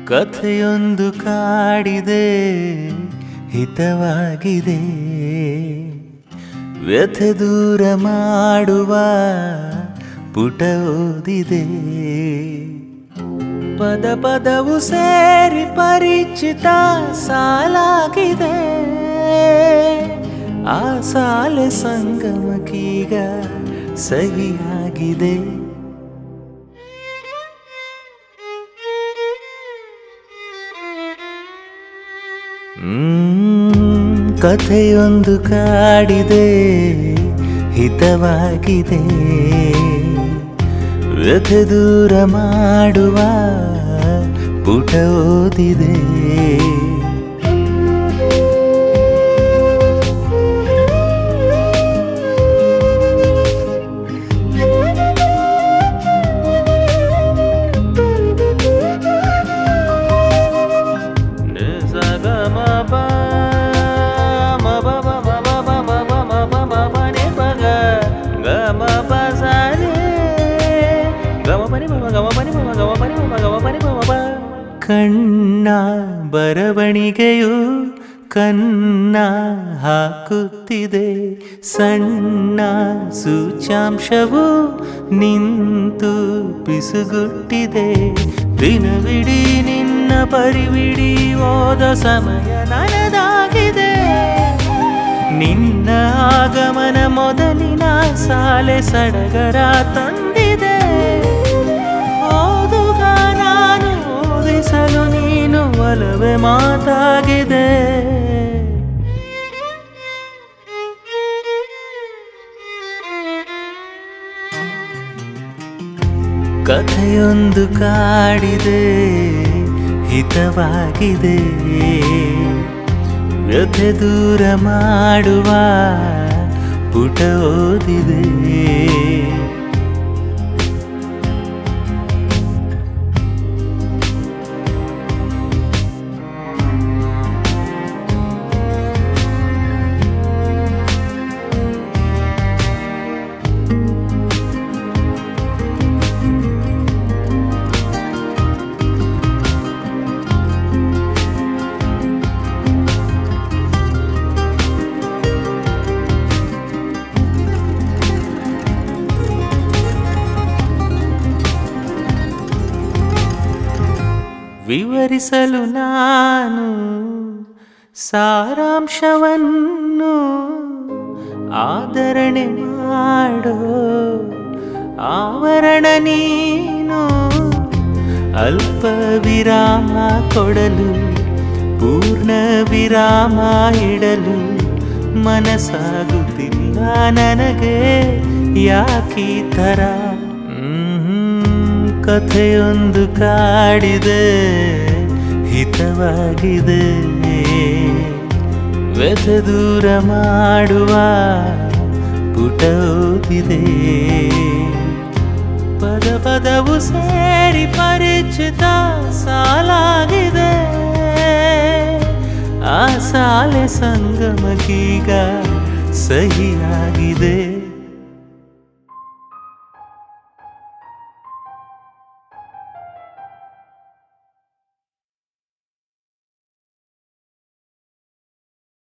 ಕಥೆಯೊಂದು ಕಾಡಿದೆ ಹಿತವಾಗಿದೆ ವ್ಯಥೆ ದೂರ ಮಾಡುವ ಪುಟ ಓದಿದೆ ಪದ ಪದವು ಸೇರಿ ಪರಿಚಿತ ಸಾಲಾಗಿದೆ ಆ ಸಾಲೆ ಸಂಗಮಕ್ಕೀಗ ಸಹಿಯಾಗಿದೆ ಹ್ಮ್, ಕಥೆಯೊಂದು ಕಾಡಿದೆ ಹಿತವಾಗಿದೆ ವ್ಯಥೆ ದೂರ ಮಾಡುವ ಪುಟ ಓದಿದೆ ಕಣ್ಣ ಬರವಣಿಗೆಯು ಕನ್ನ ಹಾಕುತ್ತಿದೆ ಸಣ್ಣ ಸೂಚ್ಯಾಂಶವು ನಿಂತು ಪಿಸುಗುಟ್ಟಿದೆ ದಿನವಿಡೀ ನಿನ್ನ ಪರಿವಿಡಿ ಓದ ಸಮಯ ನನದಾಗಿದೆ ನಿನ್ನ ಆಗಮನ ಮೊದಲಿನ ಸಾಲೆ ಸಡಗರ ತಂದಿದೆ ಓದುಗ ನಾನು ಓದಿಸಲು ನೀನು ಒಲವೇ ಮಾತಾಗಿದೆ ಕಥೆಯೊಂದು ಕಾಡಿದೆ ಹಿತವಾಗಿದೆ ವ್ಯಥೆ ದೂರ ಮಾಡುವ ಪುಟ ಓದಿದೆ ವಿವರಿಸಲು ನಾನು ಸಾರಾಂಶವನ್ನು ಆದರಣೆ ಮಾಡೋ ಆವರಣ ನೀನು ಅಲ್ಪ ವಿರಾಮ ಕೊಡಲು ಪೂರ್ಣ ವಿರಾಮ ಇಡಲು ಮನಸ್ಸಾಗುತ್ತಿಲ್ಲ ನನಗೆ ಯಾಕೀ ಥರ ಹ್ಮ್, ಕಥೆಯೊಂದು ಕಾಡಿದೆ ಹಿತವಾಗಿದೆ ವ್ಯಥೆ ದೂರ ಮಾಡುವ ಪುಟ ಓದಿದೆ ಪದ ಪದವು ಸೇರಿ ಪರಿಚಿತ ಸಾಲಾಗಿದೆ ಆ ಸಾಲೆ ಸಂಗಮಕ್ಕೀಗ ಸಹಿಯಾಗಿದೆ